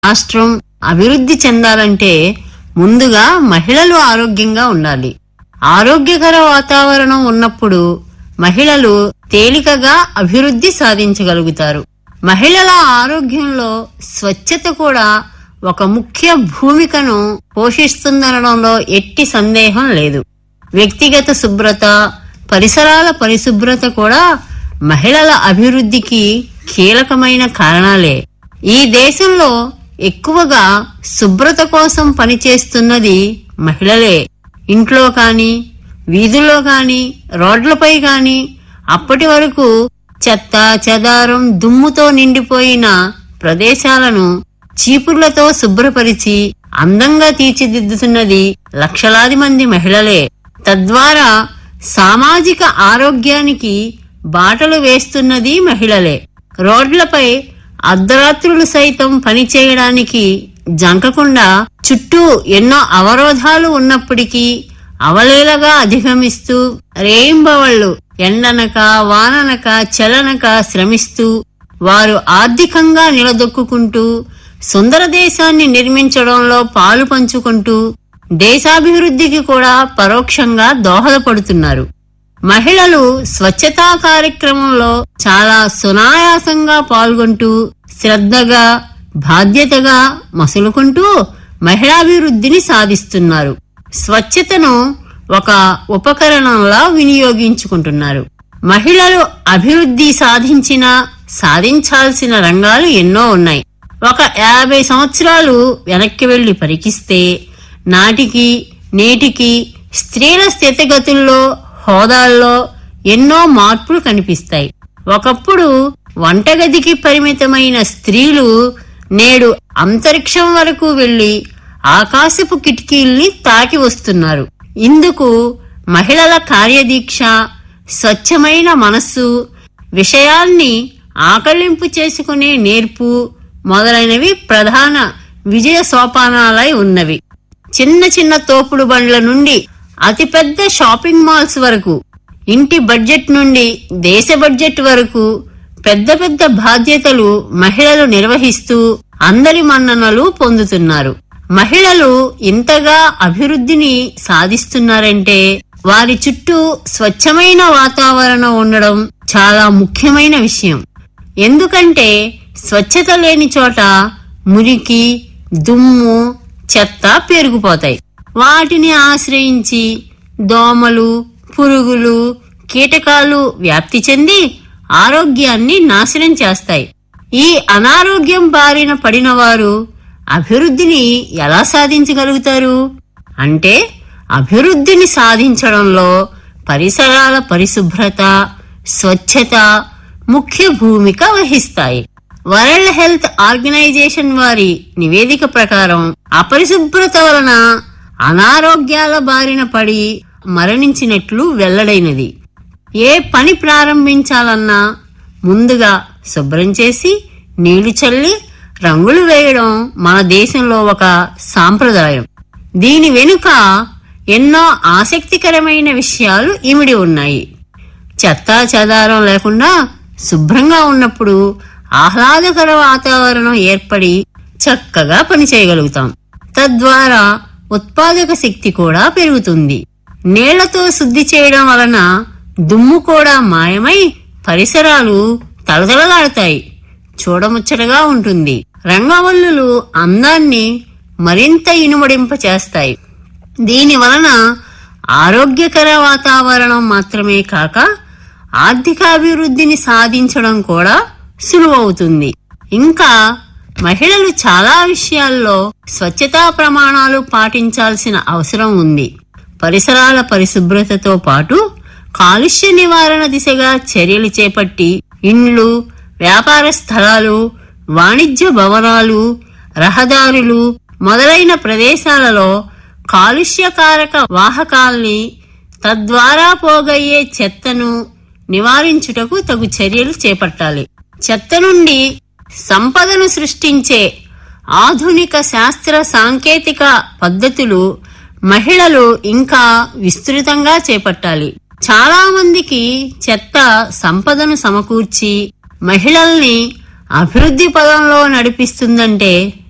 రాష్ట్రం అభివృద్ధి చెందాలంటే ముందుగా మహిళలు ఆరోగ్యంగా ఉండాలి ఆరోగ్యకర వాతావరణం ఉన్నప్పుడు మహిళలు తేలికగా అభివృద్ధి సాధించగలుగుతారు మహిళల ఆరోగ్యంలో స్వచ్ఛత కూడా ఒక ముఖ్య భూమికను పోషిస్తుందనడంలో ఎట్టి సందేహం లేదు వ్యక్తిగత శుభ్రత పరిసరాల పరిశుభ్రత కూడా మహిళల అభివృద్ధికి కీలకమైన కారణాలే ఈ దేశంలో ఎక్కువగా శుభ్రత కోసం పనిచేస్తున్నది మహిళలే ఇంట్లో కాని వీధుల్లో కాని రోడ్లపై కాని అప్పటి వరకు చెత్త చెదారం దుమ్ముతో నిండిపోయిన ప్రదేశాలను చీపుర్లతో శుభ్రపరిచి అందంగా తీర్చిదిద్దుతున్నది లక్షలాది మంది మహిళలే తద్వారా సామాజిక ఆరోగ్యానికి బాటలు వేస్తున్నది మహిళలే రోడ్లపై అర్ధరాత్రులు సైతం పనిచేయడానికి జంకకుండా చుట్టూ ఎన్నో అవరోధాలు ఉన్నప్పటికీ అవలీలగా అధిగమిస్తూ రేయింబవళ్లు ఎండనక వాననక చలనక శ్రమిస్తూ వారు ఆర్థికంగా నిలదొక్కుంటూ సుందర దేశాన్ని నిర్మించడంలో పాలు పంచుకుంటూ దేశాభివృద్ధికి కూడా పరోక్షంగా దోహదపడుతున్నారు మహిళలు స్వచ్ఛతా కార్యక్రమంలో చాలా సునాయాసంగా పాల్గొంటూ శ్రద్ధగా బాధ్యతగా మసులుకుంటూ మహిళాభివృద్ధిని సాధిస్తున్నారు స్వచ్ఛతను ఒక ఉపకరణంలా వినియోగించుకుంటున్నారు మహిళలు అభివృద్ధి సాధించిన సాధించాల్సిన రంగాలు ఎన్నో ఉన్నాయి ఒక యాభై సంవత్సరాలు వెనక్కి వెళ్లి పరికిస్తే నాటికి నేటికి స్త్రీల స్థితిగతుల్లో హోదాల్లో ఎన్నో మార్పులు కనిపిస్తాయి ఒకప్పుడు వంటగదికి పరిమితమైన స్త్రీలు నేడు అంతరిక్షం వరకు వెళ్లి ఆకాశపు కిటికీల్ని తాకి వస్తున్నారు ఇందుకు మహిళల కార్యదీక్ష స్వచ్ఛమైన మనస్సు విషయాల్ని ఆకళింపు చేసుకునే నేర్పు మొదలైనవి ప్రధాన విజయ సోపానాలై ఉన్నవి చిన్న చిన్న తోపుడు బండ్ల నుండి అతిపెద్ద షాపింగ్ మాల్స్ వరకు ఇంటి బడ్జెట్ నుండి దేశ బడ్జెట్ వరకు పెద్ద పెద్ద బాధ్యతలు మహిళలు నిర్వహిస్తూ అందరి మన్ననలు పొందుతున్నారు మహిళలు ఇంతగా అభివృద్ధిని సాధిస్తున్నారంటే వారి చుట్టూ స్వచ్ఛమైన వాతావరణం ఉండడం చాలా ముఖ్యమైన విషయం ఎందుకంటే స్వచ్ఛత లేని చోట మురికి దుమ్ము చెత్త పెరిగిపోతాయి వాటిని ఆశ్రయించి దోమలు పురుగులు కీటకాలు వ్యాప్తి చెంది ఆరోగ్యాన్ని నాశనం చేస్తాయి ఈ అనారోగ్యం బారిన పడిన వారు అభివృద్ధిని ఎలా సాధించగలుగుతారు అంటే అభివృద్ధిని సాధించడంలో పరిసరాల పరిశుభ్రత స్వచ్ఛత ముఖ్య భూమిక వహిస్తాయి వరల్డ్ హెల్త్ ఆర్గనైజేషన్ వారి నివేదిక ప్రకారం అపరిశుభ్రత వలన అనారోగ్యాల బారిన పడి మరణించినట్లు వెల్లడైనది ఏ పని ప్రారంభించాలన్నా ముందుగా శుభ్రం చేసి నీళ్లు చల్లి రంగులు వేయడం మన దేశంలో ఒక సాంప్రదాయం దీని వెనుక ఎన్నో ఆసక్తికరమైన విషయాలు ఇమిడి ఉన్నాయి చెత్తా చెదారం లేకుండా శుభ్రంగా ఉన్నప్పుడు ఆహ్లాదకర వాతావరణం ఏర్పడి చక్కగా పనిచేయగలుగుతాం తద్వారా ఉత్పాదక శక్తి కూడా పెరుగుతుంది నీళ్లతో శుద్ధి చేయడం వలన దుమ్ము కూడా మాయమై పరిసరాలు తలతలలాడతాయి చూడముచ్చటగా ఉంటుంది రంగవల్లులు అందాన్ని మరింత ఇనుమడింప చేస్తాయి దీని వలన ఆరోగ్యకర వాతావరణం మాత్రమే కాక ఆర్థికాభివృద్ధిని సాధించడం కూడా సులువవుతుంది ఇంకా మహిళలు చాలా విషయాల్లో స్వచ్ఛతా ప్రమాణాలు పాటించాల్సిన అవసరం ఉంది పరిసరాల పరిశుభ్రతతో పాటు కాలుష్య నివారణ దిశగా చర్యలు చేపట్టి ఇండ్లు వ్యాపార స్థలాలు వాణిజ్య భవనాలు రహదారులు మొదలైన ప్రదేశాలలో కాలుష్యకారక వాహకాల్ని తద్వారా పోగయ్యే చెత్తను నివారించుటకు తగు చర్యలు చేపట్టాలి చెత్త నుండి సంపదను సృష్టించే ఆధునిక శాస్త్ర సాంకేతిక పద్ధతులు మహిళలు ఇంకా విస్తృతంగా చేపట్టాలి చాలా మందికి చెత్త సంపదను సమకూర్చి మహిళల్ని అభివృద్ధి పదంలో నడిపిస్తుందంటే